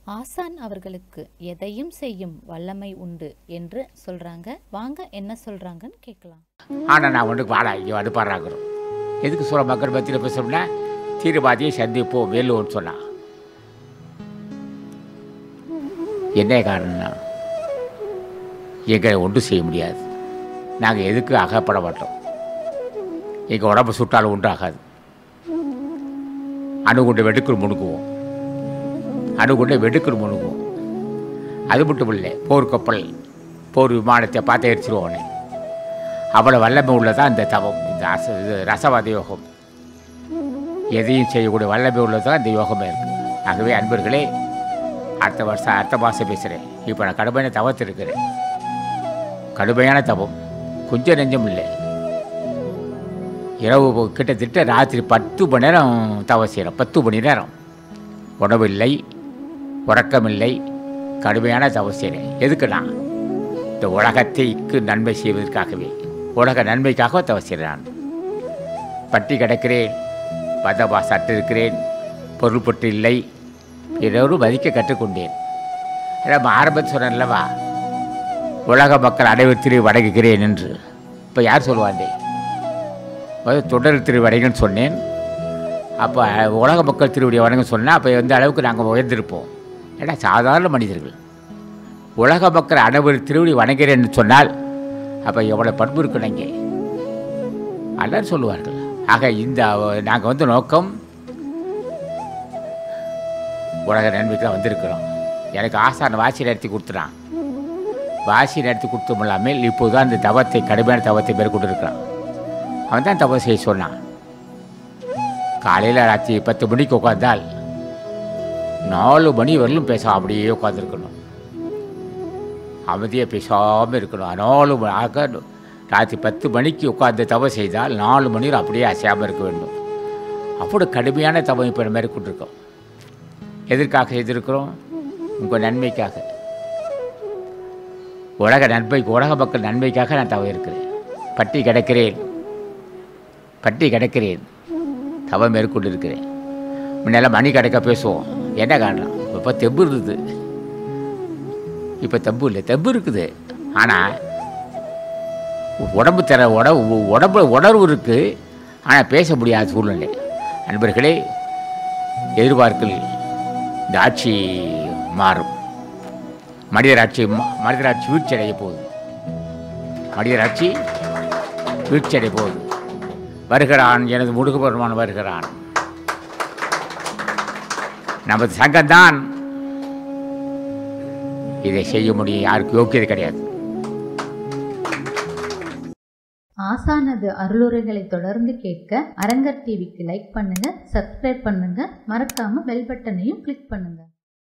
ஆசான் அவர்களுக்கு எதையும் செய்யும் வல்லமை உண்டு என்று சொல்றாங்க வாங்க என்ன சொல்றாங்கன்னு கேட்கலாம் ஆனால் நான் ஒன்றுக்கு வாடா இங்கே வந்து பாடுறாங்கிறோம் எதுக்கு சொல்ல மக்கள் பற்றியில் பேசணும்னா தீர்வாதியை சந்திப்போம் வேலுவோன்னு சொன்னான் என்ன காரணம்னா எங்களை ஒன்றும் செய்ய முடியாது நாங்கள் எதுக்கு அகப்பட மாட்டோம் எங்கள் உடம்பு சுட்டாலும் ஒன்றும் ஆகாது அணுகுண்டை வெடுக்குள் முணுக்குவோம் அணுகுண்டை வெடுக்குள் முணுக்குவோம் அது மட்டும் இல்லை போர்க்கப்பல் போர் விமானத்தை பார்த்து எரிச்சிருவோம் உடனே அவ்வளோ வல்லமை உள்ளதான் இந்த தவம் இந்த அச இது ரசவாத யோகம் எதையும் செய்யக்கூடிய வல்லமை உள்ளதான் இந்த யோகமே இருக்குது ஆகவே அன்பர்களே அடுத்த வருஷம் அடுத்த மாதம் பேசுகிறேன் இப்போ நான் கடுமையான தவத்தில் இருக்கிறேன் கடுமையான தவம் கொஞ்சம் நெஞ்சம் இல்லை இரவு கிட்டத்தட்ட ராத்திரி பத்து மணி நேரம் தவம் செய்கிறோம் பத்து மணி நேரம் உணவு இல்லை உறக்கமில்லை கடுமையான தவம் செய்கிறேன் எதுக்குண்ணா இந்த உலகத்தைக்கு நன்மை செய்வதற்காகவே உலக நன்மைக்காக தவம் செய்கிறேன் நான் பட்டி கிடக்கிறேன் பதபா சட்டு இருக்கிறேன் பொருள்பட்டு இல்லை பிறரும் மதிக்க கற்றுக்கொண்டேன் நம்ம ஆரம்பத்தில் சொன்னேன்லவா உலக மக்கள் அனைவரு வணங்குகிறேன் என்று இப்போ யார் சொல்லுவாண்டே முதல் தொடர் திருவடைகள்னு சொன்னேன் அப்போ உலக மக்கள் திருவடியை வணங்க சொன்னால் அப்போ எந்த அளவுக்கு நாங்கள் உயர்ந்திருப்போம் ஏன்னா சாதாரண மனிதர்கள் உலக மக்கள் அனைவரும் திருவடி வணங்குகிறேன்னு சொன்னால் அப்போ எவ்வளோ பண்பு இருக்கணும் இங்கே எல்லாரும் சொல்லுவார்கள் ஆக இந்த நாங்கள் வந்து நோக்கம் உலக நன்மைக்கு தான் வந்திருக்கிறோம் எனக்கு ஆசான வாசி நடத்தி கொடுத்துறான் வாசி நடத்தி கொடுத்தும் இல்லாமல் இப்போதான் இந்த தவத்தை கடுமையான தவத்தை மேற்கொண்டு இருக்கிறான் அவன் தான் தவம் செய்ய சொன்னான் காலையில் ராத்திரி பத்து மணிக்கு உட்காந்தால் நாலு மணி வரலும் பேச அப்படியே உட்காந்துருக்கணும் அமைதியாக பேசாமல் இருக்கணும் நாலு மணி ஆக ராத்திரி பத்து மணிக்கு உட்காந்து தவம் செய்தால் நாலு மணி வரை அப்படியே அசையாமல் இருக்க வேண்டும் அப்படி கடுமையான தவம் இப்போ மேற்கொண்டிருக்கோம் எதற்காக செய்திருக்கிறோம் உங்கள் நன்மைக்காக உலக நன்மைக்கு உலக மக்கள் நன்மைக்காக நான் தவம் இருக்கிறேன் பட்டி கிடக்கிறேன் பட்டி கிடக்கிறேன் தவம் மேற்கொண்டு இருக்கிறேன் முன்னெல்லாம் மணி கிடக்க பேசுவோம் என்ன காரணம் இப்போ தெம்பு இருந்தது இப்போ தெம்பு இல்லை தெம்பு இருக்குது ஆனால் உடம்பு தர உடம்பு உடம்பு உணர்வு இருக்குது ஆனால் பேச முடியாத சூழ்நிலை நண்பர்களே எதிர்பார்க்கல் இந்த ஆட்சி மாறும் மனிதராட்சி ம- மனிதராட்சி வீழ்ச்சி அடைய போகுது மனிதராட்சி வீழ்ச்சி அடைய போகுது வருகிறான் எனது முடுகுபெருமான் வருகிறான் நமது சங்கம்தான் இதை செய்ய முடியும் யாருக்கு யோக்கியது கிடையாது ஆசானது அருளுரைகளை தொடர்ந்து கேட்க அரங்கர் டிவிக்கு லைக் பண்ணுங்க சப்ஸ்கிரைப் பண்ணுங்க மறக்காம பெல் பட்டனையும் கிளிக் பண்ணுங்க